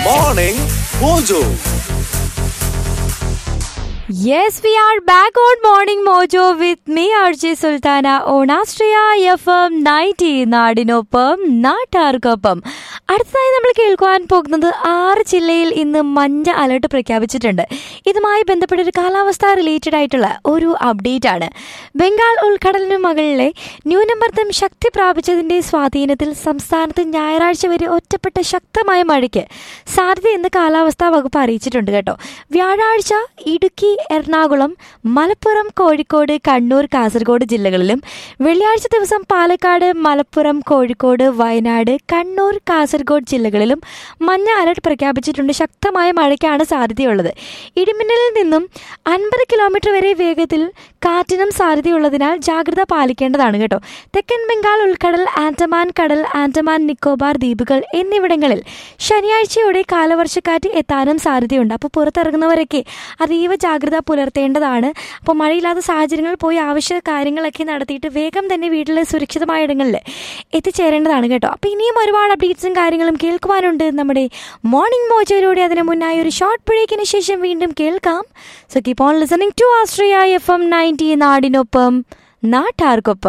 Morning Mojo. Yes, we are back on Morning Mojo with me, RJ Sultana, on Astria FM 90 നാടിനൊപ്പം നാട്ടാർക്കൊപ്പം അടുത്തതായി നമ്മൾ കേൾക്കുവാൻ പോകുന്നത് ആറ് ജില്ലയിൽ ഇന്ന് മഞ്ഞ അലർട്ട് പ്രഖ്യാപിച്ചിട്ടുണ്ട് ഇതുമായി ബന്ധപ്പെട്ട ഒരു കാലാവസ്ഥ റിലേറ്റഡ് ആയിട്ടുള്ള ഒരു അപ്ഡേറ്റ് ആണ് ബംഗാൾ ഉൾക്കടലിന് മുകളിലെ ന്യൂനമർദ്ദം ശക്തി പ്രാപിച്ചതിന്റെ സ്വാധീനത്തിൽ സംസ്ഥാനത്ത് ഞായറാഴ്ച വരെ ഒറ്റപ്പെട്ട ശക്തമായ മഴയ്ക്ക് സാധ്യതയെന്ന് കാലാവസ്ഥാ വകുപ്പ് അറിയിച്ചിട്ടുണ്ട് കേട്ടോ വ്യാഴാഴ്ച ഇടുക്കി എറണാകുളം മലപ്പുറം കോഴിക്കോട് കണ്ണൂർ കാസർഗോഡ് ജില്ലകളിലും വെള്ളിയാഴ്ച ദിവസം പാലക്കാട് മലപ്പുറം കോഴിക്കോട് വയനാട് കണ്ണൂർ കാസർഗോഡ് ജില്ലകളിലും മഞ്ഞ അലർട്ട് പ്രഖ്യാപിച്ചിട്ടുണ്ട് ശക്തമായ മഴയ്ക്കാണ് സാധ്യതയുള്ളത് ഇടിമിന്നലിൽ നിന്നും അൻപത് കിലോമീറ്റർ വരെ വേഗത്തിൽ കാറ്റിനും സാധ്യതയുള്ളതിനാൽ ജാഗ്രത പാലിക്കേണ്ടതാണ് കേട്ടോ തെക്കൻ ബംഗാൾ ഉൾക്കടൽ ആൻഡമാൻ കടൽ ആൻഡമാൻ നിക്കോബാർ ദ്വീപുകൾ എന്നിവിടങ്ങളിൽ ശനിയാഴ്ചയോടെ കാലവർഷക്കാറ്റ് എത്താനും സാധ്യതയുണ്ട് അപ്പോൾ പുറത്തിറങ്ങുന്നവരൊക്കെ അതീവ ജാഗ്രത പുലർത്തേണ്ടതാണ് അപ്പോൾ മഴയില്ലാത്ത സാഹചര്യങ്ങളിൽ പോയി ആവശ്യ കാര്യങ്ങളൊക്കെ നടത്തിയിട്ട് വേഗം തന്നെ വീട്ടിലെ സുരക്ഷിതമായ ഇടങ്ങളിൽ എത്തിച്ചേരേണ്ടതാണ് കേട്ടോ അപ്പോൾ ഇനിയും ഒരുപാട് അപ്ഡേറ്റ്സും കാര്യങ്ങളും കേൾക്കുവാനുണ്ട് നമ്മുടെ മോർണിംഗ് മോജയിലൂടെ അതിന് മുന്നായി ഒരു ഷോർട്ട് ബ്രേക്കിന് ശേഷം വീണ്ടും കേൾക്കാം so keep on listening to Austria F M ninety നാടിനൊപ്പം നാട്ടാർക്കൊപ്പം